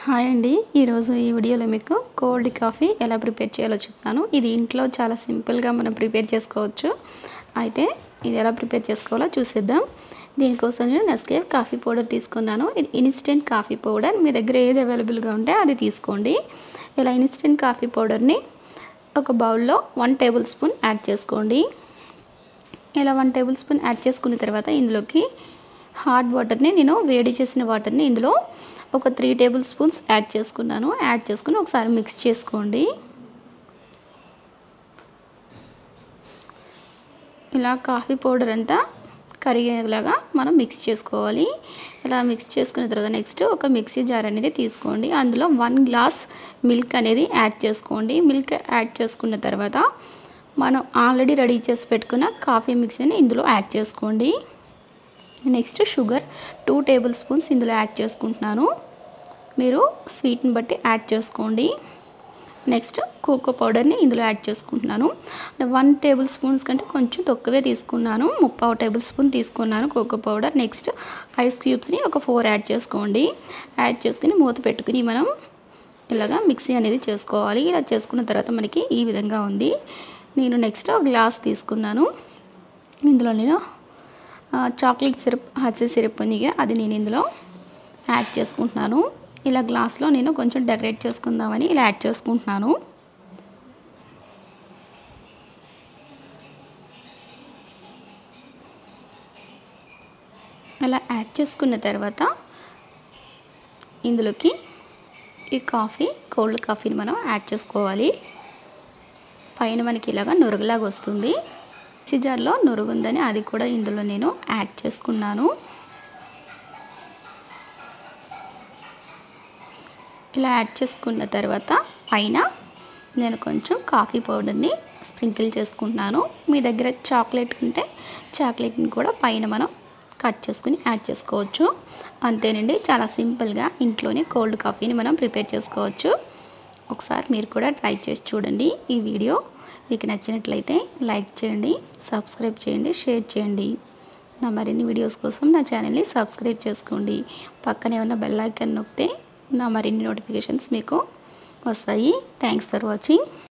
hi అండి ఈరోజు ఈ వీడియోలో మీకు కోల్డ్ కాఫీ ఎలా ప్రిపేర్ చేయాలో చెప్తాను ఇది ఇంట్లో చాలా సింపుల్గా మనం ప్రిపేర్ చేసుకోవచ్చు అయితే ఇది ఎలా ప్రిపేర్ చేసుకోవాలో చూసేద్దాం దీనికోసం నేను నెస్కేఫ్ కాఫీ పౌడర్ తీసుకున్నాను ఇది ఇన్స్టెంట్ కాఫీ పౌడర్ మీ దగ్గర ఏది అవైలబుల్గా ఉంటే అది తీసుకోండి ఇలా ఇన్స్టెంట్ కాఫీ పౌడర్ని ఒక బౌల్లో వన్ టేబుల్ స్పూన్ యాడ్ చేసుకోండి ఇలా వన్ టేబుల్ స్పూన్ యాడ్ చేసుకున్న తర్వాత ఇందులోకి హాట్ వాటర్ని నేను వేడి చేసిన వాటర్ని ఇందులో ఒక త్రీ టేబుల్ స్పూన్స్ యాడ్ చేసుకున్నాను యాడ్ చేసుకుని ఒకసారి మిక్స్ చేసుకోండి ఇలా కాఫీ పౌడర్ అంతా కరిగేలాగా మనం మిక్స్ చేసుకోవాలి ఇలా మిక్స్ చేసుకున్న తర్వాత నెక్స్ట్ ఒక మిక్సీ జార్ అనేది తీసుకోండి అందులో వన్ గ్లాస్ మిల్క్ అనేది యాడ్ చేసుకోండి మిల్క్ యాడ్ చేసుకున్న తర్వాత మనం ఆల్రెడీ రెడీ చేసి పెట్టుకున్న కాఫీ మిక్సీని ఇందులో యాడ్ చేసుకోండి next sugar two table spoons ఇందులో యాడ్ చేసుకుంటున్నాను మీరు స్వీట్ని బట్టి యాడ్ చేసుకోండి నెక్స్ట్ కోకో పౌడర్ని ఇందులో యాడ్ చేసుకుంటున్నాను వన్ టేబుల్ స్పూన్స్ కంటే కొంచెం తక్కువే తీసుకున్నాను ముప్పావు టేబుల్ స్పూన్ తీసుకున్నాను కోకో పౌడర్ నెక్స్ట్ ఐస్ క్యూబ్స్ని ఒక ఫోర్ యాడ్ చేసుకోండి యాడ్ చేసుకుని మూత పెట్టుకుని మనం ఇలాగా మిక్సీ అనేది చేసుకోవాలి ఇలా చేసుకున్న తర్వాత మనకి ఈ విధంగా ఉంది నేను నెక్స్ట్ గ్లాస్ తీసుకున్నాను ఇందులో నేను చాక్లెట్ సిరప్ హసీ సిరప్ ఉంది అది నేను ఇందులో యాడ్ చేసుకుంటున్నాను ఇలా గ్లాస్లో నేను కొంచెం డెకరేట్ చేసుకుందామని ఇలా యాడ్ చేసుకుంటున్నాను అలా యాడ్ చేసుకున్న తర్వాత ఇందులోకి ఈ కాఫీ కోల్డ్ కాఫీని మనం యాడ్ చేసుకోవాలి పైన మనకి ఇలాగా నురుగులాగా వస్తుంది మిక్సీ జార్లో నురుగుందని అది కూడా ఇందులో నేను యాడ్ చేసుకున్నాను ఇలా యాడ్ చేసుకున్న తర్వాత పైన నేను కొంచెం కాఫీ పౌడర్ని స్ప్రింకిల్ చేసుకుంటున్నాను మీ దగ్గర చాక్లెట్ ఉంటే చాక్లెట్ని కూడా పైన మనం కట్ చేసుకుని యాడ్ చేసుకోవచ్చు అంతేనండి చాలా సింపుల్గా ఇంట్లోనే కోల్డ్ కాఫీని మనం ప్రిపేర్ చేసుకోవచ్చు ఒకసారి మీరు కూడా ట్రై చేసి చూడండి ఈ వీడియో మీకు నచ్చినట్లయితే లైక్ చేయండి సబ్స్క్రైబ్ చేయండి షేర్ చేయండి నా మరిన్ని వీడియోస్ కోసం నా ఛానల్ని సబ్స్క్రైబ్ చేసుకోండి పక్కనే ఉన్న బెల్ ఐకాన్ నొక్కితే నా మరిన్ని నోటిఫికేషన్స్ మీకు వస్తాయి థ్యాంక్స్ ఫర్ వాచింగ్